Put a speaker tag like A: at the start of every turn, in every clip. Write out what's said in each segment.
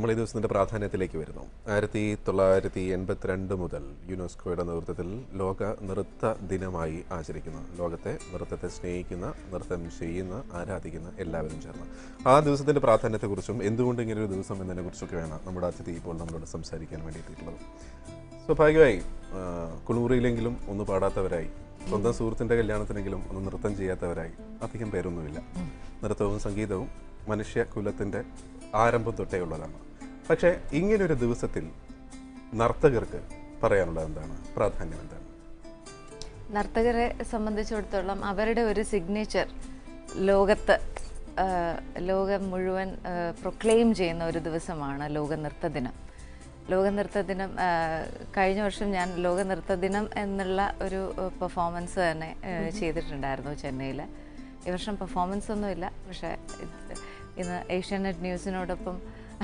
A: നമ്മൾ ഈ ദിവസത്തിൻ്റെ പ്രാധാന്യത്തിലേക്ക് വരുന്നു ആയിരത്തി തൊള്ളായിരത്തി എൺപത്തിരണ്ട് മുതൽ യുനെസ്കോയുടെ നേതൃത്വത്തിൽ ലോക നൃത്ത ദിനമായി ആചരിക്കുന്നു ലോകത്തെ നൃത്തത്തെ സ്നേഹിക്കുന്ന നൃത്തം ചെയ്യുന്ന ആരാധിക്കുന്ന എല്ലാവരും ചേർന്ന് ആ ദിവസത്തിൻ്റെ പ്രാധാന്യത്തെക്കുറിച്ചും എന്തുകൊണ്ട് ഇങ്ങനെ ഒരു ദിവസം എന്നതിനെക്കുറിച്ചൊക്കെയാണ് നമ്മുടെ അതിഥി ഇപ്പോൾ നമ്മളോട് സംസാരിക്കാൻ വേണ്ടിയിട്ടുള്ളത് സ്വാഭാവികമായി ആ, കുളിമുറിയിലെങ്കിലും ഒന്ന് പാടാത്തവരായി സ്വന്തം സുഹൃത്തിൻ്റെ കല്യാണത്തിനെങ്കിലും ഒന്ന് നൃത്തം ചെയ്യാത്തവരായി അധികം പേരൊന്നുമില്ല നൃത്തവും സംഗീതവും മനുഷ്യ കുലത്തിൻ്റെ ആരംഭം തൊട്ടേ ഉള്ളതാണ് പക്ഷേ ഇങ്ങനൊരു ദിവസത്തിൽ നർത്തകർക്ക് പറയാനുള്ളത് എന്താണ് പ്രാധാന്യം എന്താണ്
B: നർത്തകരെ സംബന്ധിച്ചിടത്തോളം അവരുടെ ഒരു സിഗ്നേച്ചർ ലോകത്ത് ആ, ലോകം മുഴുവൻ പ്രൊക്ലെയിം ചെയ്യുന്ന ഒരു ദിവസമാണ് ലോക നൃത്ത ദിനം ലോക നൃത്ത ദിനം ആ, കഴിഞ്ഞ വർഷം ഞാൻ ലോക നൃത്ത ദിനം എന്നുള്ള ഒരു പെർഫോമൻസ് തന്നെ ആ, ചെയ്തിട്ടുണ്ടായിരുന്നു ചെന്നൈയിൽ ഈ വർഷം പെർഫോമൻസ് ഒന്നുമില്ല പക്ഷേ ഇത് ഇന്ന് ഏഷ്യാനെറ്റ് ന്യൂസിനോടൊപ്പം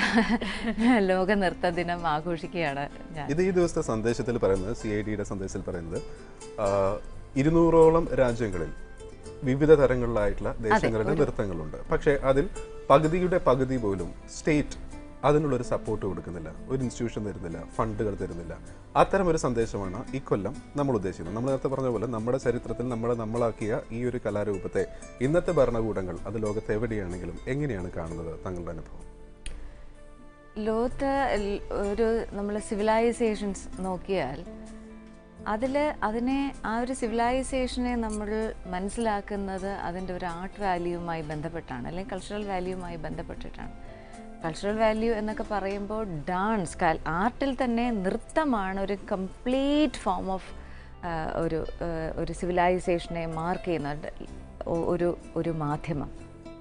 B: ലോക നൃത്ത ദിനം ആഘോഷിക്കുകയാണ് ഞാൻ
A: ഇത് ഈ ദിവസത്തെ സന്ദേശത്തിൽ പറയുന്നത് സി ഐ ഡിയുടെ സന്ദേശത്തിൽ പറയുന്നത് ആ, ഇരുന്നൂറോളം രാജ്യങ്ങളിൽ വിവിധ തരങ്ങളിലായിട്ടുള്ള ദേശങ്ങളിലെ നൃത്തങ്ങളുണ്ട് പക്ഷേ അതിൽ പകുതിയുടെ പകുതി പോലും സ്റ്റേറ്റ് അതിനുള്ളൊരു സപ്പോർട്ട് കൊടുക്കുന്നില്ല ഒരു ഇൻസ്റ്റിറ്റ്യൂഷൻ തരുന്നില്ല ഫണ്ടുകൾ തരുന്നില്ല അത്തരം ഒരു സന്ദേശമാണ് ഇക്കൊല്ലം നമ്മൾ ഉദ്ദേശിക്കുന്നത് നമ്മൾ നേരത്തെ പറഞ്ഞ പോലെ നമ്മുടെ ചരിത്രത്തിൽ നമ്മളെ നമ്മളാക്കിയ ഈ ഒരു കലാരൂപത്തെ ഇന്നത്തെ ഭരണകൂടങ്ങൾ അത് ലോകത്ത് എവിടെയാണെങ്കിലും എങ്ങനെയാണ് കാണുന്നത് തങ്ങളുടെ അനുഭവം
B: ലോകത്ത് ൽ- ഒരു നമ്മൾ സിവിലൈസേഷൻസ് നോക്കിയാൽ അതിൽ അതിനെ ആ ഒരു സിവിലൈസേഷനെ നമ്മൾ മനസ്സിലാക്കുന്നത് അതിൻ്റെ ഒരു ആർട്ട് വാല്യൂവുമായി ബന്ധപ്പെട്ടാണ് അല്ലെങ്കിൽ കൾച്ചറൽ വാല്യൂവുമായി ബന്ധപ്പെട്ടിട്ടാണ് കൾച്ചറൽ വാല്യൂ എന്നൊക്കെ പറയുമ്പോൾ ഡാൻസ് ആർട്ടിൽ തന്നെ നൃത്തമാണ് ഒരു കംപ്ലീറ്റ് ഫോം ഓഫ് ഒരു ആ, ഒരു സിവിലൈസേഷനെ മാർക്ക് ചെയ്യുന്ന ഒ- ഒരു ഒരു മാധ്യമം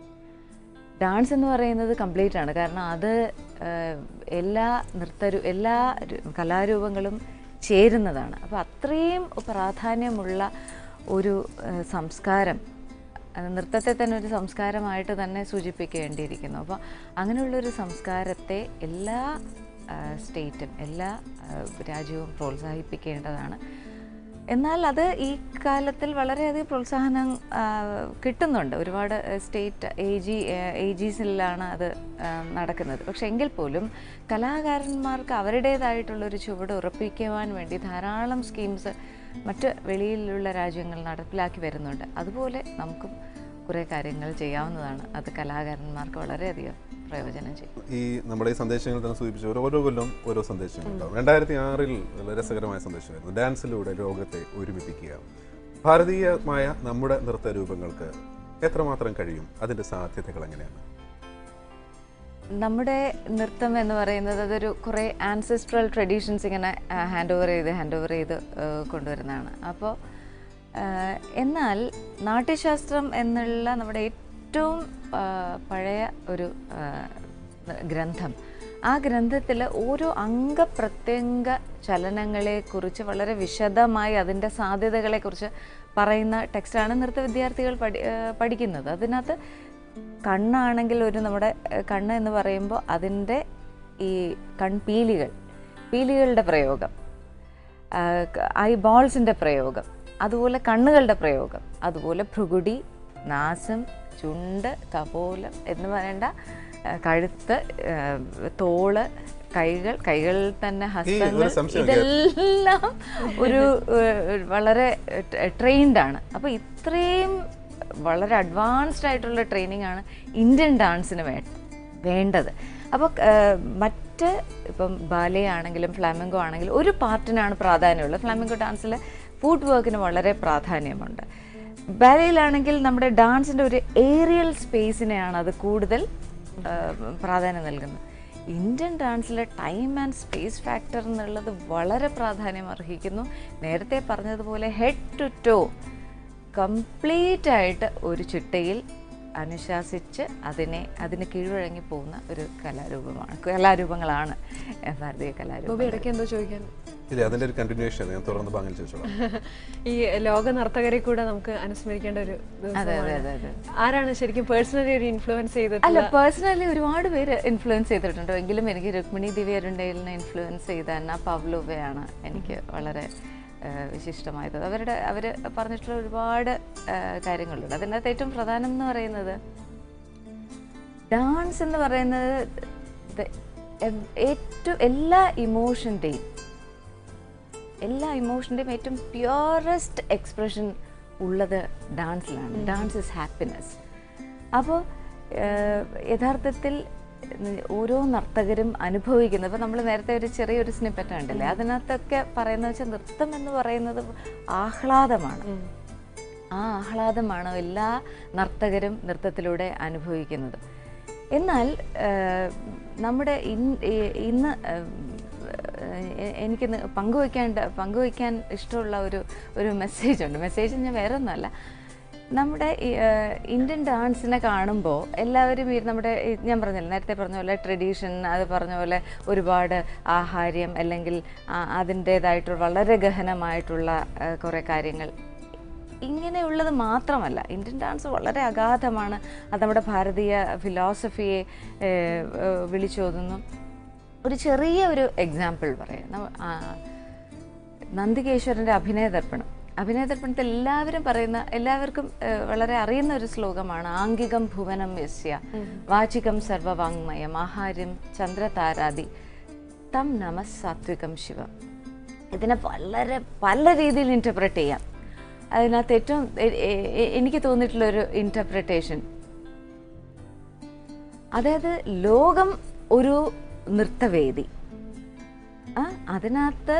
B: ഡാൻസ് എന്ന് പറയുന്നത് കംപ്ലീറ്റ് ആണ് കാരണം അത് ആഹ്, എല്ലാ നൃത്തരു എല്ലാ രു- കലാരൂപങ്ങളും ചേരുന്നതാണ് അപ്പോൾ അത്രയും പ്രാധാന്യമുള്ള ഒരു ആഹ്, സംസ്കാരം അത് നൃത്തത്തെ തന്നെ ഒരു സംസ്കാരമായിട്ട് തന്നെ സൂചിപ്പിക്കേണ്ടിയിരിക്കുന്നു അപ്പോൾ അങ്ങനെയുള്ളൊരു സംസ്കാരത്തെ എല്ലാ ആഹ്, സ്റ്റേറ്റും എല്ലാ ആഹ്, രാജ്യവും പ്രോത്സാഹിപ്പിക്കേണ്ടതാണ് എന്നാൽ അത് ഈ കാലത്തിൽ വളരെയധികം പ്രോത്സാഹനം ആ, കിട്ടുന്നുണ്ട് ഒരുപാട് സ്റ്റേറ്റ് എ ജി എ ജിസിലാണ് അത് ആ, നടക്കുന്നത് പക്ഷെ എങ്കിൽ പോലും കലാകാരന്മാർക്ക് അവരുടേതായിട്ടുള്ളൊരു ചുവട് ഉറപ്പിക്കുവാൻ വേണ്ടി ധാരാളം സ്കീംസ് മറ്റ് വെളിയിലുള്ള രാജ്യങ്ങൾ നടപ്പിലാക്കി വരുന്നുണ്ട് അതുപോലെ നമുക്കും കുറേ കാര്യങ്ങൾ ചെയ്യാവുന്നതാണ് അത് കലാകാരന്മാർക്ക് വളരെയധികം പ്രയോജനം ചെയ്യും
A: ഈ നമ്മുടെ ഈ സന്ദേശങ്ങൾ തന്നെ സൂചിപ്പിച്ച ഓരോ ഓരോ കൊല്ലം ഓരോ സന്ദേശങ്ങൾ ഉണ്ടാവും രണ്ടായിരത്തി ആറിൽ വളരെ രസകരമായ സന്ദേശമായിരുന്നു ഡാൻസിലൂടെ ലോകത്തെ ഒരുമിപ്പിക്കുക ഭാരതീയമായ നമ്മുടെ നൃത്ത രൂപങ്ങൾക്ക് എത്രമാത്രം കഴിയും അതിന്റെ സാധ്യതകൾ എങ്ങനെയാണ്
B: നമ്മുടെ നൃത്തം എന്ന് പറയുന്നത് അതൊരു കുറേ ആൻസെസ്ട്രൽ ട്രഡീഷൻസ് ഇങ്ങനെ ഹാൻഡ് ഓവർ ചെയ്ത് ഹാൻഡ് ഓവർ ചെയ്ത് ആ, കൊണ്ടുവരുന്നതാണ് അപ്പോൾ എന്നാൽ നാട്യശാസ്ത്രം എന്നുള്ള നമ്മുടെ ഏറ്റവും ആ, പഴയ ഒരു ആ, ഗ്രന്ഥം ആ ഗ്രന്ഥത്തിൽ ഓരോ അംഗപ്രത്യംഗ ചലനങ്ങളെക്കുറിച്ച് വളരെ വിശദമായി അതിൻ്റെ സാധ്യതകളെക്കുറിച്ച് പറയുന്ന ടെക്സ്റ്റാണ് നൃത്ത വിദ്യാർത്ഥികൾ പഠി ആ, പഠിക്കുന്നത് അതിനകത്ത് കണ്ണാണെങ്കിൽ ഒരു നമ്മുടെ ഏഹ്, കണ്ണ് എന്ന് പറയുമ്പോൾ അതിൻ്റെ ഈ കൺപീലികൾ പീലികളുടെ പ്രയോഗം ഐ ബോൾസിൻ്റെ പ്രയോഗം അതുപോലെ കണ്ണുകളുടെ പ്രയോഗം അതുപോലെ ഭ്രുകുടി നാസം ചുണ്ട് കപോലം എന്ന് പറയേണ്ട ഏഹ്, കഴുത്ത് ഏഹ്, തോള് കൈകൾ കൈകളിൽ തന്നെ ഹസ്തങ്ങൾ
A: ഒരു സംശയം
B: ഇതെല്ലാം ഒരു ഏഹ്, വളരെ ട്രെയിൻഡ് ആണ് അപ്പോൾ ഇത്രയും വളരെ അഡ്വാൻസ്ഡ് ആയിട്ടുള്ള ട്രെയിനിങ് ആണ് ഇന്ത്യൻ ഡാൻസിന് വേ വേണ്ടത് അപ്പോൾ മറ്റ് ഇപ്പം ബാലെ ആണെങ്കിലും ഫ്ലാമിംഗോ ആണെങ്കിലും ഒരു പാർട്ടിനാണ് പ്രാധാന്യമുള്ളത് ഫ്ലാമിംഗോ ഡാൻസിൽ ഫുഡ് വർക്കിന് വളരെ പ്രാധാന്യമുണ്ട് ബാലയിലാണെങ്കിൽ നമ്മുടെ ഡാൻസിൻ്റെ ഒരു ഏരിയൽ സ്പേസിനെയാണ് അത് കൂടുതൽ ആ, പ്രാധാന്യം നൽകുന്നത് ഇന്ത്യൻ ഡാൻസിലെ ടൈം ആൻഡ് സ്പേസ് ഫാക്ടർ എന്നുള്ളത് വളരെ പ്രാധാന്യം അർഹിക്കുന്നു നേരത്തെ പറഞ്ഞതുപോലെ ഹെഡ് ടു ടോ കംപ്ലീറ്റ് ആയിട്ട് ഒരു ചിട്ടയിൽ അനുശാസിച്ച് അതിനെ അതിന് കീഴ്വഴങ്ങി പോകുന്ന ഒരു കലാരൂപമാണ് കലാരൂപങ്ങളാണ് ഭാരതീയ കലാരൂപം
C: ബോബി ഇടയ്ക്ക് എന്തോ ചോദിക്കാൻ
A: ഇല്ല അതിന്റെ ഒരു കണ്ടിന്യൂഷൻ ഞാൻ തുറന്ന് പാങ്ങിൽ ചോദിച്ചോളാം
C: ഈ ലോക നർത്തകരെ കൂടെ നമുക്ക് അനുസ്മരിക്കേണ്ട ഒരു
B: അതെ അതെ
C: ദിവസമാണ്
B: അതെ അതെ
C: ആരാണ് ശരിക്കും പേഴ്സണലി ഒരു ഇൻഫ്ലുവൻസ് ചെയ്തത്
B: അല്ല പേഴ്സണലി ഒരുപാട് പേര് ഇൻഫ്ലുവൻസ് ചെയ്തിട്ടുണ്ട് എങ്കിലും എനിക്ക് രുക്മിണി ദിവ്യ അരുണ്ടയിലിനെ ഇൻഫ്ലുവൻസ് ചെയ്ത അന്ന പവ്ലോവയാണ് എനിക്ക് വളരെ ആ, വിശിഷ്ടമായത് അവരുടെ അവർ പറഞ്ഞിട്ടുള്ള ഒരുപാട് ആ, കാര്യങ്ങളുണ്ട് അതിനകത്ത് ഏറ്റവും പ്രധാനം എന്ന് പറയുന്നത് ഡാൻസ് എന്ന് പറയുന്നത് ഏറ്റവും എല്ലാ ഇമോഷൻ്റെയും എല്ലാ ഇമോഷൻ്റെയും ഏറ്റവും പ്യുവറസ്റ്റ് എക്സ്പ്രഷൻ ഉള്ളത് ഡാൻസിലാണ് ഡാൻസ് ഇസ് ഹാപ്പിനെസ് അപ്പോൾ യഥാർത്ഥത്തിൽ ഓരോ നർത്തകരും അനുഭവിക്കുന്നത് ഇപ്പോൾ നമ്മൾ നേരത്തെ ഒരു ചെറിയൊരു സ്നിപ്പറ്റ് ഉണ്ടല്ലേ അതിനകത്തൊക്കെ പറയുന്നത് വെച്ചാൽ നൃത്തം എന്ന് പറയുന്നത് ആഹ്ലാദമാണ് ആ ആഹ്ലാദമാണ് എല്ലാ നർത്തകരും നൃത്തത്തിലൂടെ അനുഭവിക്കുന്നത് എന്നാൽ ഏഹ്, നമ്മുടെ ഇൻ- ഈ- ഇന്ന് ഏഹ്, എ- എനിക്ക് നി- പങ്കുവയ്ക്കേണ്ട പങ്കുവയ്ക്കാൻ ഇഷ്ടമുള്ള ഒരു ഒരു മെസ്സേജ് ഉണ്ട് മെസ്സേജ് ഞാൻ വേറെ ഒന്നുമല്ല നമ്മുടെ ഈ, ഏഹ്, ഇന്ത്യൻ ഡാൻസിനെ കാണുമ്പോൾ എല്ലാവരും ഈ നമ്മുടെ ഈ ഞാൻ പറഞ്ഞല്ലോ നേരത്തെ പറഞ്ഞ പോലെ ട്രഡീഷൻ അത് പറഞ്ഞ പോലെ ഒരുപാട് ആഹാര്യം അല്ലെങ്കിൽ ആ, അതിൻ്റേതായിട്ടുള്ള വളരെ ഗഹനമായിട്ടുള്ള ഏഹ്, കുറേ കാര്യങ്ങൾ ഇങ്ങനെയുള്ളത് മാത്രമല്ല ഇന്ത്യൻ ഡാൻസ് വളരെ അഗാധമാണ് അത് നമ്മുടെ ഭാരതീയ ഫിലോസഫിയെ ഏഹ്, ഏഹ്, വിളിച്ചോതുന്നു ഒരു ചെറിയ ഒരു എക്സാമ്പിൾ പറയാം നമ്മ- ആ, നന്ദികേശ്വരൻ്റെ അഭിനയദർപ്പണം അഭിനയദർപ്പണത്തിൽ എല്ലാവരും പറയുന്ന എല്ലാവർക്കും ഏഹ്, വളരെ അറിയുന്ന ഒരു ശ്ലോകമാണ് ആംഗികം ഭുവനം യസ്യ വാചികം സർവവാങ്മയം ആഹാര്യം ചന്ദ്രതാരാദി തം നമ സാത്വികം ശിവം ഇതിനെ വളരെ പല രീതിയിൽ ഇൻറ്റർപ്രറ്റ് ചെയ്യാം അതിനകത്ത് ഏറ്റവും എ- എ- എ- എനിക്ക് തോന്നിയിട്ടുള്ള ഒരു ഇൻറ്റർപ്രിട്ടേഷൻ അതായത് ലോകം ഒരു നൃത്തവേദി ആ അതിനകത്ത്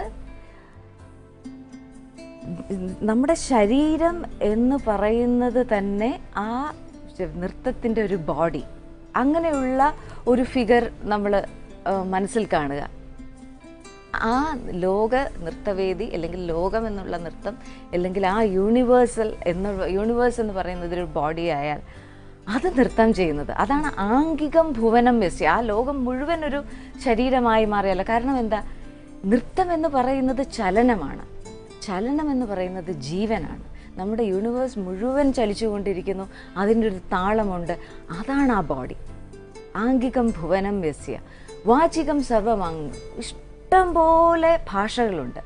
B: നമ്മുടെ ശരീരം എന്ന് പറയുന്നത് തന്നെ ആ നൃത്തത്തിൻ്റെ ഒരു ബോഡി അങ്ങനെയുള്ള ഒരു ഫിഗർ നമ്മൾ മനസ്സിൽ കാണുക ആ ലോക നൃത്തവേദി അല്ലെങ്കിൽ ലോകം എന്നുള്ള നൃത്തം അല്ലെങ്കിൽ ആ യൂണിവേഴ്സൽ എന്നുള്ള യൂണിവേഴ്സ് എന്ന് പറയുന്നത് ഒരു ബോഡി ആയാൽ അത് നൃത്തം ചെയ്യുന്നത് അതാണ് ആംഗികം ഭുവനം വ്യസ്യ ആ ലോകം മുഴുവൻ ഒരു ശരീരമായി മാറിയല്ല കാരണം എന്താ നൃത്തം എന്ന് പറയുന്നത് ചലനമാണ് ചലനം എന്ന് പറയുന്നത് ജീവനാണ് നമ്മുടെ യൂണിവേഴ്സ് മുഴുവൻ ചലിച്ചുകൊണ്ടിരിക്കുന്നു അതിൻ്റെ ഒരു താളമുണ്ട് അതാണ് ആ ബോഡി ആംഗികം ഭുവനം വ്യസ്യ വാചികം സർവമാങ് ഇഷ്ടം പോലെ ഭാഷകളുണ്ട്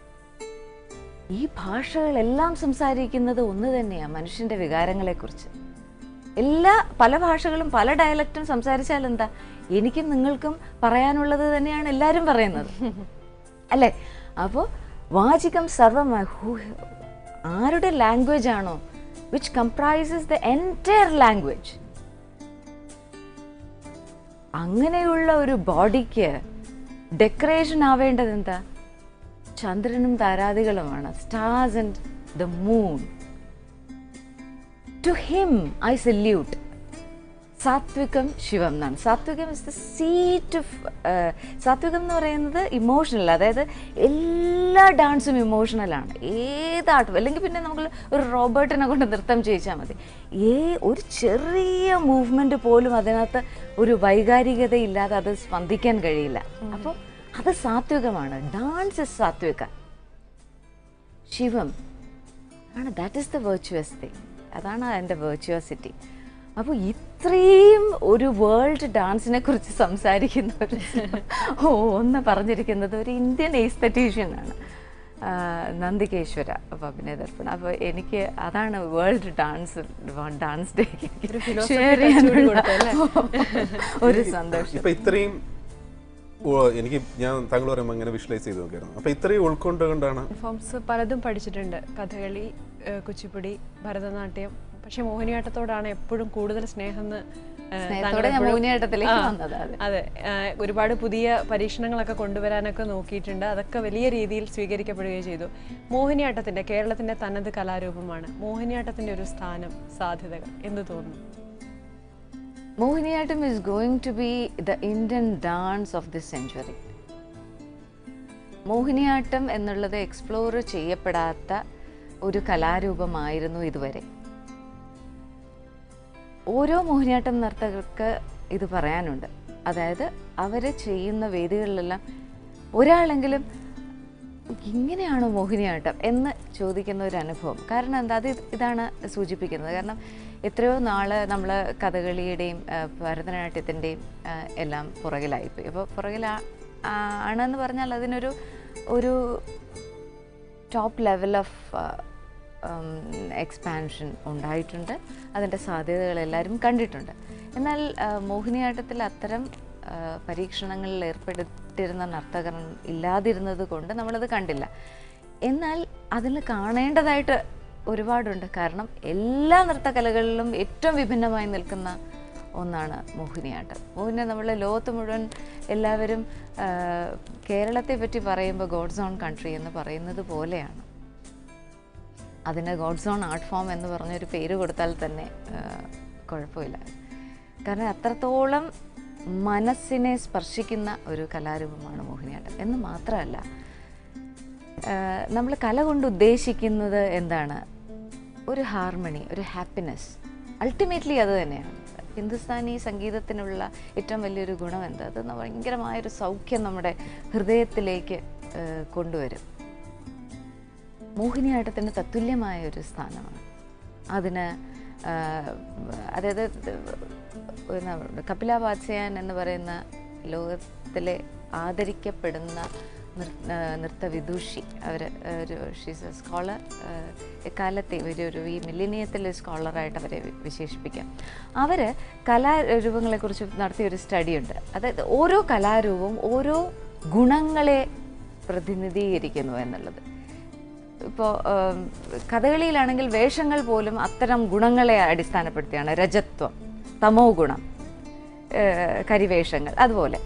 B: ഈ ഭാഷകളെല്ലാം സംസാരിക്കുന്നത് ഒന്ന് തന്നെയാണ് മനുഷ്യൻ്റെ വികാരങ്ങളെക്കുറിച്ച് എല്ലാ പല ഭാഷകളും പല ഡയലക്റ്റും സംസാരിച്ചാൽ എന്താ എനിക്കും നിങ്ങൾക്കും പറയാനുള്ളത് തന്നെയാണ് എല്ലാവരും പറയുന്നത് അല്ലേ അപ്പോൾ വാചികം സർവമായ ആരുടെ ലാംഗ്വേജ് ആണോ which comprises the entire language അങ്ങനെയുള്ള ഒരു ബോഡിക്ക് ഡെക്കറേഷൻ ആവേണ്ടത് എന്താ ചന്ദ്രനും താരാദികളുമാണ് stars and the moon to him I salute സാത്വികം ശിവം എന്നാണ് സാത്വികം ഇസ് ദ സീറ്റ് ഓഫ് സാത്വികം എന്ന് പറയുന്നത് ഇമോഷണൽ അതായത് എല്ലാ ഡാൻസും ഇമോഷണലാണ് ഏതാട്ടും അല്ലെങ്കിൽ പിന്നെ നമുക്ക് ഒരു റോബോട്ടിനെ കൊണ്ട് നൃത്തം ചെയ്യിച്ചാൽ മതി ഏ ഒരു ചെറിയ മൂവ്മെന്റ് പോലും അതിനകത്ത് ഒരു വൈകാരികത ഇല്ലാതെ അത് സ്പന്ദിക്കാൻ കഴിയില്ല അപ്പോൾ അത് സാത്വികമാണ് ഡാൻസ് ഇസ് സാത്വിക ശിവം ആണ് that is the virtuous thing അതാണ് അതിൻ്റെ വെർച്വസിറ്റി അപ്പോൾ ഇത്രയും ഒരു വേൾഡ് ഡാൻസിനെ കുറിച്ച് സംസാരിക്കുന്ന ഒരു ഓ ഒന്ന് പറഞ്ഞിരിക്കുന്നത് ഒരു ഇന്ത്യൻ എസ്തറ്റീഷ്യനാണ് നന്ദികേശ്വര അപ്പോൾ അഭിനയദർപ്പണം അപ്പോൾ എനിക്ക് അതാണ് വേൾഡ് ഡാൻസ് ഡാൻസ് ഡേ
C: ഒരു philosophy
B: ഷെയർ
C: touch കൂടി
B: ചെയ്യാനുള്ള
C: കൊടുത്തു,
B: ഒരു സന്തോഷം
A: ഇപ്പൊ ഇത്രയും ഉ- എനിക്ക് ഞാൻ താങ്കൾ പറയുമ്പോൾ അങ്ങനെ വിഷ്വലൈസ് ചെയ്ത് നോക്കിയായിരുന്നു അപ്പൊ ഇത്രയും ഉൾക്കൊണ്ടുകൊണ്ടാണ്
C: ഫോംസ് പലതും പഠിച്ചിട്ടുണ്ട് കഥകളി ഏഹ് കുച്ചിപ്പുടി ഭരതനാട്യം പക്ഷെ മോഹിനിയാട്ടത്തോടാണ് എപ്പോഴും കൂടുതൽ സ്നേഹം എന്ന്, ഏഹ്,
B: സ്നേഹത്തോടെ
C: താങ്കൾ
B: ഞാൻ
C: എപ്പോഴും-
B: മോഹിനിയാട്ടത്തിലേക്ക്
C: ആ,
B: വന്നത്, അതെ.
C: അതെ ഏഹ്, ഒരുപാട് പുതിയ പരീക്ഷണങ്ങളൊക്കെ കൊണ്ടുവരാനൊക്കെ നോക്കിയിട്ടുണ്ട് അതൊക്കെ വലിയ രീതിയിൽ സ്വീകരിക്കപ്പെടുകയും ചെയ്തു മോഹിനിയാട്ടത്തിന്റെ കേരളത്തിന്റെ തനത് കലാരൂപമാണ് മോഹിനിയാട്ടത്തിന്റെ ഒരു സ്ഥാനം സാധ്യതകൾ എന്ത് തോന്നുന്നു
B: Mohiniyattam is going to be the Indian dance of this century. Mohiniyattam എന്നുള്ളത് എക്സ്പ്ലോർ ചെയ്യപ്പെടാത്ത ഒരു കലാരൂപമായിരുന്നു ഇതുവരെ ഓരോ മോഹിനിയാട്ടം നർത്തകർക്ക് ഇത് പറയാനുണ്ട് അതായത് അവർ ചെയ്യുന്ന വേദികളിലെല്ലാം ഒരാളെങ്കിലും ഇങ്ങനെയാണോ മോഹിനിയാട്ടം എന്ന് ചോദിക്കുന്ന ഒരു അനുഭവം കാരണം എന്താ അത് ഇത് ഇതാണ് സൂചിപ്പിക്കുന്നത് കാരണം എത്രയോ നാൾ നമ്മൾ കഥകളിയുടെയും ആ, ഭരതനാട്യത്തിൻ്റെയും ആ, എല്ലാം പുറകിലായിപ്പോയി അപ്പോൾ പുറകിലാ ആ, ആണെന്ന് പറഞ്ഞാൽ അതിനൊരു ഒരു ടോപ്പ് ലെവൽ ഓഫ് എക്സ്പാൻഷൻ ഉണ്ടായിട്ടുണ്ട് അതിൻ്റെ സാധ്യതകൾ എല്ലാവരും കണ്ടിട്ടുണ്ട് എന്നാൽ ആ, മോഹിനിയാട്ടത്തിൽ അത്തരം ആ, പരീക്ഷണങ്ങളിൽ ഏർപ്പെട്ടിരുന്ന നർത്തകർ ഇല്ലാതിരുന്നത് കൊണ്ട് നമ്മളത് കണ്ടില്ല എന്നാൽ അതിൽ കാണേണ്ടതായിട്ട് ഒരുപാടുണ്ട് കാരണം എല്ലാ നൃത്തകലകളിലും ഏറ്റവും വിഭിന്നമായി നിൽക്കുന്ന ഒന്നാണ് മോഹിനിയാട്ടം മോഹിനി നമ്മളെ ലോകത്ത് മുഴുവൻ എല്ലാവരും ആ, കേരളത്തെ പറ്റി പറയുമ്പോൾ ഗോഡ്സ് ഓൺ കൺട്രി എന്ന് പറയുന്നത് പോലെയാണ് അതിന് ഗോഡ്സ് ഓൺ ആർട്ട് ഫോം എന്ന് പറഞ്ഞൊരു പേര് കൊടുത്താൽ തന്നെ ആ, കുഴപ്പമില്ല കാരണം അത്രത്തോളം മനസ്സിനെ സ്പർശിക്കുന്ന ഒരു കലാരൂപമാണ് മോഹിനിയാട്ടം എന്ന് മാത്രമല്ല നമ്മൾ കല കൊണ്ട് ഉദ്ദേശിക്കുന്നത് എന്താണ് ഒരു ഹാർമണി ഒരു ഹാപ്പിനെസ് അൾട്ടിമേറ്റ്ലി അത് തന്നെയാണ് ഹിന്ദുസ്ഥാനി സംഗീതത്തിനുള്ള ഏറ്റവും വലിയൊരു ഗുണം എന്താ അത് ഭയങ്കരമായൊരു സൗഖ്യം നമ്മുടെ ഹൃദയത്തിലേക്ക് ആ, കൊണ്ടുവരും മോഹിനിയാട്ടത്തിന് തത്തുല്യമായ ഒരു സ്ഥാനമാണ് അതിന് ആ, അതായത് എന്നാ പറയുക, കപില വാത്സ്യായൻ എന്ന് പറയുന്ന ലോകത്തിലെ ആദരിക്കപ്പെടുന്ന നൃ- ആ, നൃത്തവിദൂഷി അവർ ഒരു ഷീസ് എ സ്കോളർ എക്കാലത്തെ ഒരു ഒരു ഈ മില്ലിനിയത്തിലെ സ്കോളറായിട്ട് അവരെ വി- വിശേഷിപ്പിക്കാം അവർ കലാരൂപങ്ങളെക്കുറിച്ച് നടത്തിയ ഒരു സ്റ്റഡിയുണ്ട് അതായത് ഓരോ കലാരൂപവും ഓരോ ഗുണങ്ങളെ പ്രതിനിധീകരിക്കുന്നു എന്നുള്ളത് ഇപ്പോൾ കഥകളിയിലാണെങ്കിൽ വേഷങ്ങൾ പോലും അത്തരം ഗുണങ്ങളെ അടിസ്ഥാനപ്പെടുത്തിയാണ് രജത്വം തമോ ഗുണം ഏഹ് കരിവേഷങ്ങൾ അതുപോലെ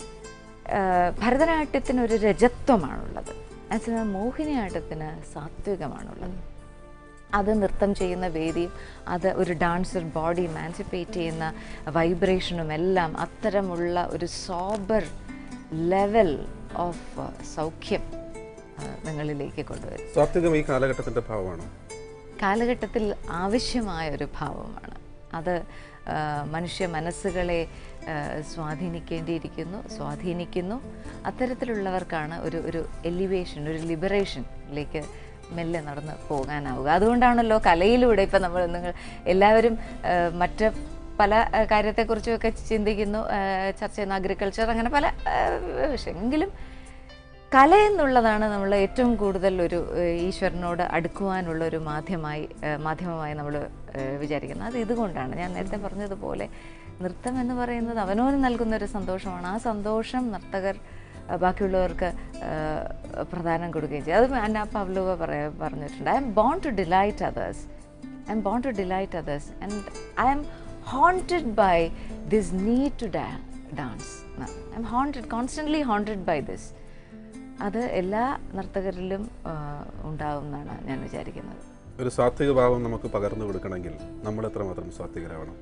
B: ഏഹ് ഭരതനാട്യത്തിന് ഒരു രജത്വമാണുള്ളത് എന്നുവെച്ചാൽ മോഹിനിയാട്ടത്തിന് സാത്വികമാണുള്ളത് അത് നൃത്തം ചെയ്യുന്ന വേദിയും അത് ഒരു ഡാൻസർ ബോഡി മാൻസിപ്പേറ്റ് ചെയ്യുന്ന വൈബ്രേഷനും എല്ലാം അത്തരമുള്ള ഒരു സോബർ ലെവൽ ഓഫ് സൗഖ്യം ആ, നിങ്ങളിലേക്ക് കൊണ്ടുവരും
A: സാത്വികം ഈ കാലഘട്ടത്തിന്റെ ഭാവമാണോ
B: കാലഘട്ടത്തിൽ ആവശ്യമായ ഒരു ഭാവമാണ് അത് ആ, മനുഷ്യ മനസ്സുകളെ ആ, സ്വാധീനിക്കേണ്ടിയിരിക്കുന്നു സ്വാധീനിക്കുന്നു അത്തരത്തിലുള്ളവർക്കാണ് ഒരു ഒരു എലിവേഷൻ ഒരു ലിബറേഷനിലേക്ക് മെല്ലെ നടന്ന് പോകാനാവുക അതുകൊണ്ടാണല്ലോ കലയിലൂടെ ഇപ്പം നമ്മൾ നിങ്ങൾ എല്ലാവരും ആ, മറ്റ് പല ആ, കാര്യത്തെക്കുറിച്ചുമൊക്കെ ചിന്തിക്കുന്നു ആ, ചർച്ച ചെയ്യുന്ന അഗ്രികൾച്ചർ അങ്ങനെ പല ആ, വിഷയമെങ്കിലും കല എന്നുള്ളതാണ് നമ്മൾ ഏറ്റവും കൂടുതൽ ഒരു ഏഹ്, ഈശ്വരനോട് അടുക്കുവാനുള്ള ഒരു മാധ്യമമായി ഏഹ്, മാധ്യമമായി നമ്മൾ വിചാരിക്കുന്നത് അത് ഇതുകൊണ്ടാണ് ഞാൻ നേരത്തെ പറഞ്ഞതുപോലെ നൃത്തം എന്ന് പറയുന്നത് അവനോന് നൽകുന്ന ഒരു സന്തോഷമാണ് ആ സന്തോഷം നർത്തകർ ഏഹ്, ബാക്കിയുള്ളവർക്ക് ഏഹ്, പ്രധാനം കൊടുക്കുകയും ചെയ്യും അത് അന്ന പവ്ലോവ പറയ പറഞ്ഞിട്ടുണ്ട് I'm born to delight others I'm born to delight others and I'm haunted by this need to dance I'm haunted constantly haunted by this അത് എല്ലാ നർത്തകരിലും ആ, ഉണ്ടാവും എന്നാണ് ഞാൻ വിചാരിക്കുന്നത്
A: ഒരു സാത്വിക ഭാവം നമുക്ക് പകർന്നു കൊടുക്കണമെങ്കിൽ നമ്മൾ എത്രമാത്രം സാത്വികരാവണം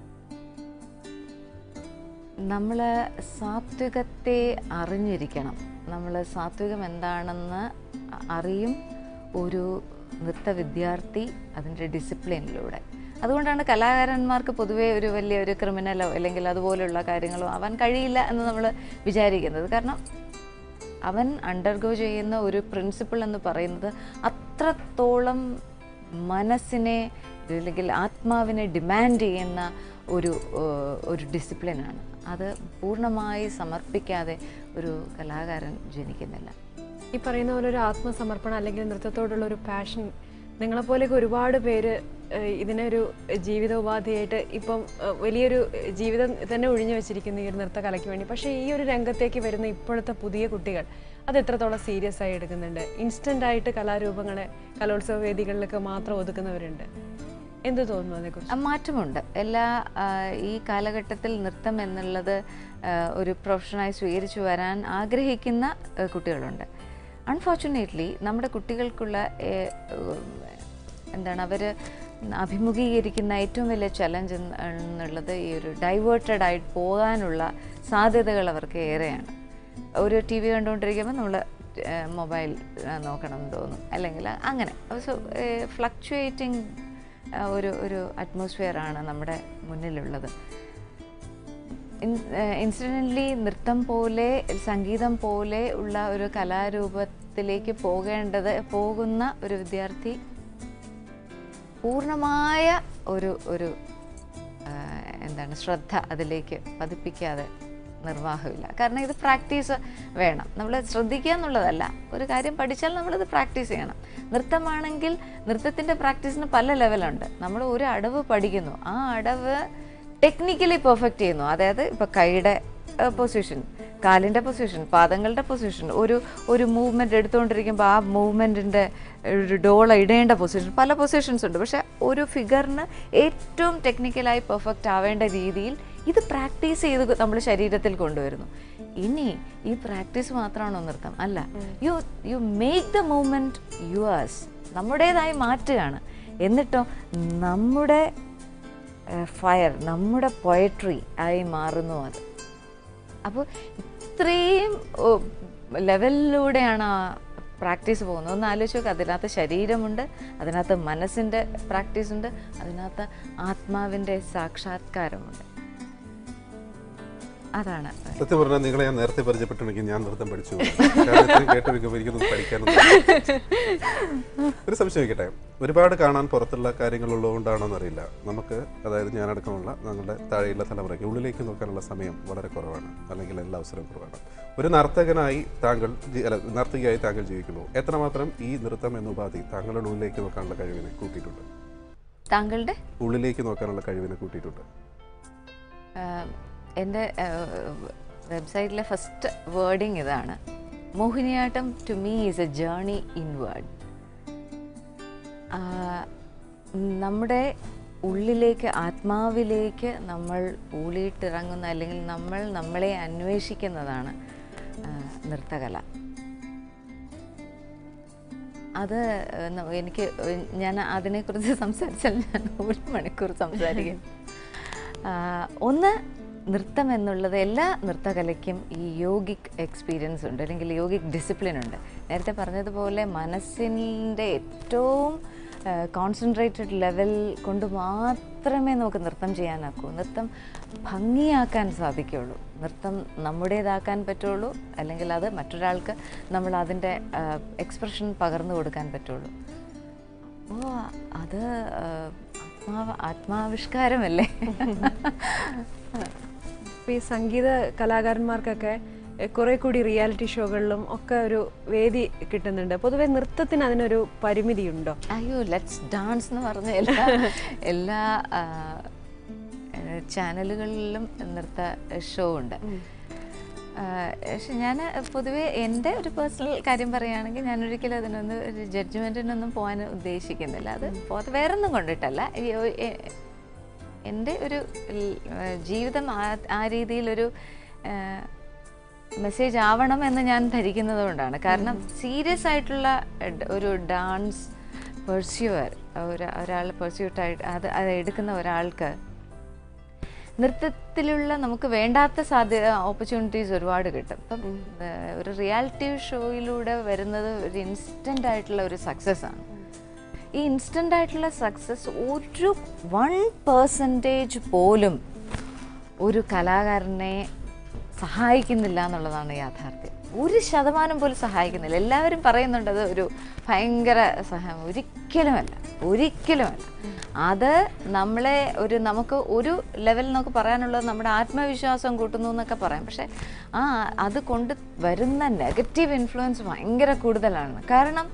B: നമ്മൾ സാത്വികത്തെ അറിഞ്ഞിരിക്കണം നമ്മൾ സാത്വികം എന്താണെന്ന് അറിയും ഒരു നൃത്ത വിദ്യാർത്ഥി അതിൻ്റെ ഡിസിപ്ലിനിലൂടെ അതുകൊണ്ടാണ് കലാകാരന്മാർക്ക് പൊതുവേ ഒരു വലിയ ഒരു ക്രിമിനലോ അല്ലെങ്കിൽ അതുപോലെയുള്ള കാര്യങ്ങളോ ആവാൻ കഴിയില്ല എന്ന് നമ്മൾ വിചാരിക്കുന്നത് കാരണം അവൻ അണ്ടർഗോ ചെയ്യുന്ന ഒരു പ്രിൻസിപ്പിൾ എന്ന് പറയുന്നത് അത്രത്തോളം മനസ്സിനെ അല്ലെങ്കിൽ ആത്മാവിനെ ഡിമാൻഡ് ചെയ്യുന്ന ഒരു ഏഹ്, ഒരു ഡിസിപ്ലിനാണ് അത് പൂർണ്ണമായി സമർപ്പിക്കാതെ ഒരു കലാകാരൻ ജനിക്കുന്നില്ല
C: ഈ പറയുന്ന പോലെ ഒരു ആത്മസമർപ്പണം അല്ലെങ്കിൽ നൃത്തത്തോടുള്ള ഒരു പാഷൻ നിങ്ങളെപ്പോലെയൊക്കെ ഒരുപാട് പേര് ഏഹ്, ഇതിനെ ഒരു ജീവിതോപാധിയായിട്ട് ഇപ്പം ഏഹ്, വലിയൊരു ജീവിതം തന്നെ ഒഴിഞ്ഞു വെച്ചിരിക്കുന്ന ഈ ഒരു നൃത്ത കലയ്ക്ക് വേണ്ടി പക്ഷേ ഈ ഒരു രംഗത്തേക്ക് വരുന്ന ഇപ്പോഴത്തെ പുതിയ കുട്ടികൾ അത് എത്രത്തോളം സീരിയസ് ആയി എടുക്കുന്നുണ്ട് ഇൻസ്റ്റന്റ് ആയിട്ട് കലാരൂപങ്ങളെ കലോത്സവ വേദികളിലൊക്കെ മാത്രം ഒതുക്കുന്നവരുണ്ട് എന്ത് തോന്നുന്നു അതേക്കുറിച്ച്
B: ആ, മാറ്റമുണ്ട് എല്ലാ ആ, ഈ കാലഘട്ടത്തിൽ നൃത്തം എന്നുള്ളത് ആ, ഒരു പ്രൊഫഷനായി സ്വീകരിച്ചു വരാൻ ആഗ്രഹിക്കുന്ന ആ, കുട്ടികളുണ്ട് അൺഫോർച്ചുനേറ്റ്ലി നമ്മുടെ കുട്ടികൾക്കുള്ള ഏ, ഉം, എന്താണ് അവർ അഭിമുഖീകരിക്കുന്ന ഏറ്റവും വലിയ ചലഞ്ച് എന്നുള്ളത് ഈ ഒരു ഡൈവേർട്ടഡ് ആയിട്ട് പോകാനുള്ള സാധ്യതകൾ അവർക്ക് ഏറെയാണ് ഒരു ടി വി കണ്ടുകൊണ്ടിരിക്കുമ്പോൾ നമ്മൾ മൊബൈൽ നോക്കണം എന്ന് തോന്നും അല്ലെങ്കിൽ അങ്ങനെ സോ ഫ്ലക്ച്വേറ്റിംഗ് ഒരു ഒരു അറ്റ്മോസ്ഫിയർ ആണ് നമ്മുടെ മുന്നിലുള്ളത് ഇൻസിഡൻ്റ്ലി നൃത്തം പോലെ സംഗീതം പോലെ ഉള്ള ഒരു കലാരൂപത്തിലേക്ക് പോകേണ്ടത് പോകുന്ന ഒരു വിദ്യാർത്ഥി പൂർണ്ണമായ ഒരു ഒരു ആ, എന്താണ് ശ്രദ്ധ അതിലേക്ക് പതിപ്പിക്കാതെ നിർവാഹമില്ല കാരണം ഇത് പ്രാക്ടീസ് വേണം നമ്മൾ ശ്രദ്ധിക്കുക എന്നുള്ളതല്ല ഒരു കാര്യം പഠിച്ചാൽ നമ്മളത് പ്രാക്ടീസ് ചെയ്യണം നൃത്തമാണെങ്കിൽ നൃത്തത്തിൻ്റെ പ്രാക്ടീസിന് പല ലെവലുണ്ട് നമ്മൾ ഒരു അടവ് പഠിക്കുന്നു ആ അടവ് ടെക്നിക്കലി പെർഫെക്റ്റ് ചെയ്യുന്നു അതായത് ഇപ്പോൾ കൈയുടെ പൊസിഷൻ കാലിൻ്റെ പൊസിഷൻ പാദങ്ങളുടെ പൊസിഷൻ ഒരു ഒരു മൂവ്മെൻറ്റ് എടുത്തുകൊണ്ടിരിക്കുമ്പോൾ ആ മൂവ്മെൻറ്റിൻ്റെ ഒരു ഡോള ഇടേണ്ട പൊസിഷൻ പല പൊസിഷൻസ് ഉണ്ട് പക്ഷേ ഒരു ഫിഗറിന് ഏറ്റവും ടെക്നിക്കലായി പെർഫെക്റ്റ് ആവേണ്ട രീതിയിൽ ഇത് പ്രാക്ടീസ് ചെയ്ത് നമ്മൾ ശരീരത്തിൽ കൊണ്ടുവരുന്നു ഇനി ഈ പ്രാക്ടീസ് മാത്രമാണോ നൃത്തം അല്ല you you make the movement yours നമ്മുടേതായി മാറ്റുകയാണ് എന്നിട്ടോ നമ്മുടെ ഫയർ നമ്മുടെ പൊയട്രി ആയി മാറുന്നു അത് അപ്പോൾ ഇത്രയും ലെവലിലൂടെയാണ് ആ പ്രാക്ടീസ് പോകുന്നത് ഒന്ന് ആലോചിച്ച് നോക്കുക അതിനകത്ത് ശരീരമുണ്ട് അതിനകത്ത് മനസ്സിൻ്റെ പ്രാക്ടീസ് ഉണ്ട് അതിനകത്ത് ആത്മാവിൻ്റെ സാക്ഷാത്കാരമുണ്ട് അതാണ്
A: സത്യം പറഞ്ഞാൽ നിങ്ങളെ ഞാൻ നേരത്തെ പരിചയപ്പെട്ടുണ്ടെങ്കിൽ ഞാൻ നൃത്തം പഠിച്ചു പോകും. കാരണം ഇത്രയും കേട്ടിരിക്കുമ്പോൾ എനിക്കൊന്നും പഠിക്കാനൊന്നും ഒരു സംശയം ചോദിക്കട്ടെ ഒരുപാട് കാണാൻ പുറത്തുള്ള കാര്യങ്ങളുള്ളതുകൊണ്ടാണോന്ന് അറിയില്ല നമുക്ക് അതായത് ഞാനടക്കമുള്ള ഞങ്ങളുടെ താഴെയുള്ള തലമുറയ്ക്ക് ഉള്ളിലേക്ക് നോക്കാനുള്ള സമയം വളരെ കുറവാണ് അല്ലെങ്കിൽ എല്ലാ അവസരവും കുറവാണ് ഒരു നർത്തകനായി താങ്കൾ ജി- അല്ല നർത്തകിയായി താങ്കൾ ജീവിക്കുമ്പോൾ എത്രമാത്രം ഈ നൃത്തം എന്ന ഉപാധി താങ്കളുടെ ഉള്ളിലേക്ക് നോക്കാനുള്ള കഴിവിനെ കൂട്ടിയിട്ടുണ്ട്
B: താങ്കളുടെ
A: ഉള്ളിലേക്ക് നോക്കാനുള്ള കഴിവിനെ കൂട്ടിയിട്ടുണ്ട്
B: ആഹ് എൻ്റെ വെബ്സൈറ്റിലെ ഫസ്റ്റ് വേർഡിങ് ഇതാണ് Mohiniyattam to me is a journey inward നമ്മുടെ ഉള്ളിലേക്ക് ആത്മാവിലേക്ക് നമ്മൾ ഊളിയിട്ടിറങ്ങുന്ന അല്ലെങ്കിൽ നമ്മൾ നമ്മളെ അന്വേഷിക്കുന്നതാണ് ആഹ് നൃത്തകല അത് ഏഹ്, ന- എനിക്ക് ഏഹ്, ഞാൻ അതിനെക്കുറിച്ച് സംസാരിച്ചാൽ ഞാൻ ഒരു മണിക്കൂർ സംസാരിക്കും ആഹ്, ഒന്ന് നൃത്തം എന്നുള്ളത് എല്ലാ നൃത്തകലയ്ക്കും ഈ യോഗിക് എക്സ്പീരിയൻസ് ഉണ്ട് അല്ലെങ്കിൽ യോഗിക് ഡിസിപ്ലിൻ ഉണ്ട് നേരത്തെ പറഞ്ഞതുപോലെ മനസ്സിൻ്റെ ഏറ്റവും കോൺസെൻട്രേറ്റഡ് ലെവൽ കൊണ്ട് മാത്രമേ നമുക്ക് നൃത്തം ചെയ്യാനാക്കൂ നൃത്തം ഭംഗിയാക്കാൻ സാധിക്കുള്ളൂ നൃത്തം നമ്മുടേതാക്കാൻ പറ്റുള്ളൂ അല്ലെങ്കിൽ അത് മറ്റൊരാൾക്ക് നമ്മൾ അതിൻ്റെ എക്സ്പ്രഷൻ പകർന്നു കൊടുക്കാൻ പറ്റുള്ളൂ അപ്പോൾ അത് ആ, ആത്മാവ് ആത്മാവിഷ്കാരമല്ലേ
C: ഇപ്പോൾ ഈ സംഗീത കലാകാരന്മാർക്കൊക്കെ എ, കുറെ കൂടി റിയാലിറ്റി ഷോകളിലും ഒക്കെ ഒരു വേദി കിട്ടുന്നുണ്ട് പൊതുവെ നൃത്തത്തിന് അതിനൊരു പരിമിതിയുണ്ടോ
B: അയ്യോ ലെറ്റ്സ് ഡാൻസ് എന്ന് പറഞ്ഞ എല്ലാ എല്ലാ ആ, ഏഹ്, ചാനലുകളിലും നൃത്ത ഷോ ഉണ്ട് ആ, പക്ഷെ ഞാൻ പൊതുവേ എൻ്റെ ഒരു പേഴ്സണൽ കാര്യം പറയുകയാണെങ്കിൽ ഞാൻ ഒരിക്കലും അതിനൊന്നും ഒരു ജഡ്ജ്മെൻറ്റിനൊന്നും പോകാൻ ഉദ്ദേശിക്കുന്നില്ല അത് പോകാതെ വേറെ ഒന്നും കൊണ്ടിട്ടല്ല ഈ ഒ- എ- എൻ്റെ ഒരു ൽ- ഏഹ് ജീവിതം ആ ആ രീതിയിലൊരു മെസ്സേജ് ആവണം എന്ന് ഞാൻ ധരിക്കുന്നത് കൊണ്ടാണ് കാരണം സീരിയസ് ആയിട്ടുള്ള ഡ- ഒരു ഡാൻസ് പെർസ്യൂവർ ഒരു ഒരാൾ പെർസ്യൂട്ടായിട്ട് അത് അത് എടുക്കുന്ന ഒരാൾക്ക് നൃത്തത്തിലുള്ള നമുക്ക് വേണ്ടാത്ത സാധ്യത ഓപ്പർച്യൂണിറ്റീസ് ഒരുപാട് കിട്ടും ഇപ്പം ഏഹ്, ഒരു റിയാലിറ്റി ഷോയിലൂടെ വരുന്നത് ഒരു ഇൻസ്റ്റൻ്റ് ആയിട്ടുള്ള ഒരു സക്സസ് ആണ് ഈ ഇൻസ്റ്റൻ്റ് ആയിട്ടുള്ള സക്സസ് ഒരു വൺ പേഴ്സൻറ്റേജ് പോലും ഒരു കലാകാരനെ സഹായിക്കുന്നില്ല എന്നുള്ളതാണ് യാഥാർത്ഥ്യം ഒരു ശതമാനം പോലും സഹായിക്കുന്നില്ല എല്ലാവരും പറയുന്നുണ്ട് അത് ഒരു ഭയങ്കര സഹായം ഒരിക്കലുമല്ല ഒരിക്കലുമല്ല അത് നമ്മളെ ഒരു നമുക്ക് ഒരു ലെവൽ നമുക്ക് പറയാനുള്ളത് നമ്മുടെ ആത്മവിശ്വാസം കൂട്ടുന്നു എന്നൊക്കെ പറയാം പക്ഷേ ആ അത് കൊണ്ട് വരുന്ന നെഗറ്റീവ് ഇൻഫ്ലുവൻസ് ഭയങ്കര കൂടുതലാണ് കാരണം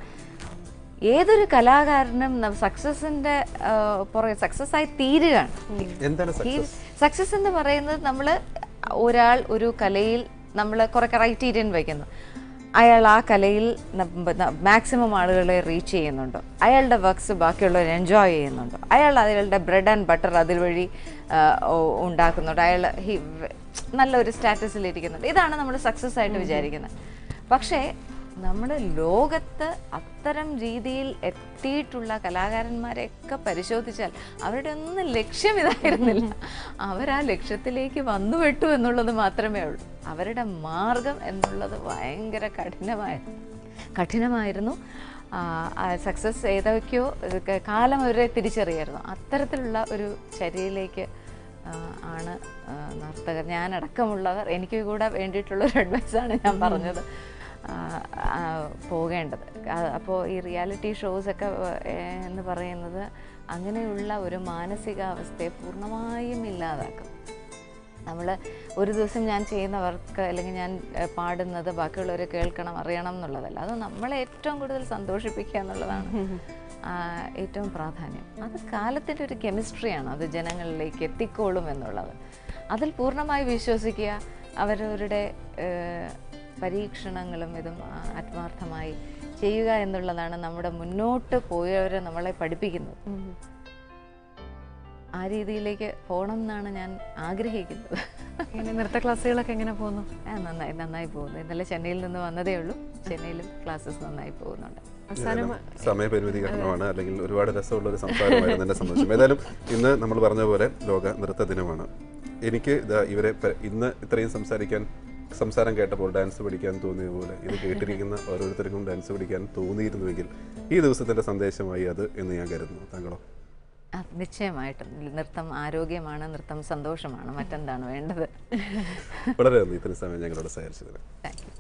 B: ഏതൊരു കലാകാരനും സക്സസിൻ്റെ പുറകെ സക്സസ് ആയി തീരുകയാണ്
A: എന്താണ് സക്സസ്
B: സക്സസ് എന്ന് പറയുന്നത് നമ്മൾ ഒരാൾ ഒരു കലയിൽ നമ്മൾ കുറെ ക്രൈറ്റീരിയൻ വയ്ക്കുന്നു അയാൾ ആ കലയിൽ മാക്സിമം ആളുകളെ റീച്ച് ചെയ്യുന്നുണ്ടോ അയാളുടെ വർക്ക്സ് ബാക്കിയുള്ളവർ എൻജോയ് ചെയ്യുന്നുണ്ടോ അയാൾ അയാളുടെ ബ്രെഡ് ആൻഡ് ബട്ടർ അതിൽ വഴി ആ, ഓ- ഉണ്ടാക്കുന്നുണ്ട് അയാൾ ഹി നല്ലൊരു സ്റ്റാറ്റസിൽ ഇരിക്കുന്നുണ്ട് ഇതാണ് നമ്മൾ സക്സസ് ആയിട്ട് വിചാരിക്കുന്നത് പക്ഷേ നമ്മൾ ലോകത്ത് അത്തരം രീതിയിൽ എത്തിയിട്ടുള്ള കലാകാരന്മാരെയൊക്കെ പരിശോധിച്ചാൽ അവരുടെ ഒന്നും ലക്ഷ്യം ഇതായിരുന്നില്ല അവർ ആ ലക്ഷ്യത്തിലേക്ക് വന്നുപെട്ടു എന്നുള്ളത് മാത്രമേ ഉള്ളൂ അവരുടെ മാർഗം എന്നുള്ളത് ഭയങ്കര കഠിനമായിരുന്നു കഠിനമായിരുന്നു സക്സസ് ഏതൊക്കെയോ ഇതൊക്കെ കാലം അവരെ തിരിച്ചറിയായിരുന്നു അത്തരത്തിലുള്ള ഒരു ചര്യയിലേക്ക് ആ, ആണ് ആ, നർത്തകർ ഞാനടക്കമുള്ളവർ എനിക്ക് കൂടെ വേണ്ടിയിട്ടുള്ള ഒരു അഡ്വൈസാണ് ഞാൻ പറഞ്ഞത് ആ, ആ, പോകേണ്ടത് അപ്പോൾ ഈ റിയാലിറ്റി ഷോസൊക്കെ എന്ന് പറയുന്നത് അങ്ങനെയുള്ള ഒരു മാനസികാവസ്ഥയെ പൂർണ്ണമായും ഇല്ലാതാക്കും നമ്മൾ ഒരു ദിവസം ഞാൻ ചെയ്യുന്ന വർക്ക് അല്ലെങ്കിൽ ഞാൻ ഏഹ്, പാടുന്നത് ബാക്കിയുള്ളവർ കേൾക്കണം അറിയണം എന്നുള്ളതല്ല അത് നമ്മളെ ഏറ്റവും കൂടുതൽ സന്തോഷിപ്പിക്കുക എന്നുള്ളതാണ് ആ, ഏറ്റവും പ്രാധാന്യം അത് കാലത്തിൻ്റെ ഒരു കെമിസ്ട്രിയാണ് അത് ജനങ്ങളിലേക്ക് എത്തിക്കോളും എന്നുള്ളത് അതിൽ പൂർണ്ണമായി വിശ്വസിക്കുക അവരവരുടെ ഏഹ്, പരീക്ഷണങ്ങളും ഇതും ആ, ആത്മാർത്ഥമായി ചെയ്യുക എന്നുള്ളതാണ് നമ്മുടെ മുന്നോട്ട് പോയവരെ നമ്മളെ പഠിപ്പിക്കുന്നത് ആ രീതിയിലേക്ക് പോകണം എന്നാണ് ഞാൻ ആഗ്രഹിക്കുന്നത്
C: ഇങ്ങനെ നൃത്ത ക്ലാസ്സുകളൊക്കെ എങ്ങനെ പോകുന്നു
B: ആ, നന്നായി നന്നായി പോകുന്നു ഇന്നലെ ചെന്നൈയിൽ നിന്ന് വന്നതേ ഉള്ളൂ ചെന്നൈയിലും ക്ലാസ്സസ് നന്നായി പോകുന്നുണ്ട്
C: അവസാനം
A: സമയപരിമിതി കാരണമാണ് അല്ലെങ്കിൽ ഒരുപാട് രസമുള്ള ഒരു സംസാരമായിരുന്നു എന്നെ സംബന്ധിച്ചും ഏതായാലും ഇന്ന് നമ്മൾ പറഞ്ഞ പോലെ ലോക നൃത്ത ദിനമാണ് എനിക്ക് ഇതാ ഇവരെ പ- ഇന്ന് ഇത്രയും സംസാരിക്കാൻ സംസാരം കേട്ടപ്പോൾ ഡാൻസ് പഠിക്കാൻ തോന്നിയ പോലെ ഇത് കേട്ടിരിക്കുന്ന ഓരോരുത്തർക്കും ഡാൻസ് പഠിക്കാൻ തോന്നിയിരുന്നുവെങ്കിൽ ഈ ദിവസത്തിന്റെ സന്ദേശമായി അത് എന്ന് ഞാൻ കരുതുന്നു താങ്കളോ
B: ആ, നിശ്ചയമായിട്ടും നൃത്തം ആരോഗ്യമാണ് നൃത്തം സന്തോഷമാണ് മറ്റെന്താണ് വേണ്ടത്
A: വളരെ നന്ദി ഇത്രയും സമയം ഞങ്ങളോട് സഹകരിച്ചതിന്
B: താങ്ക് യു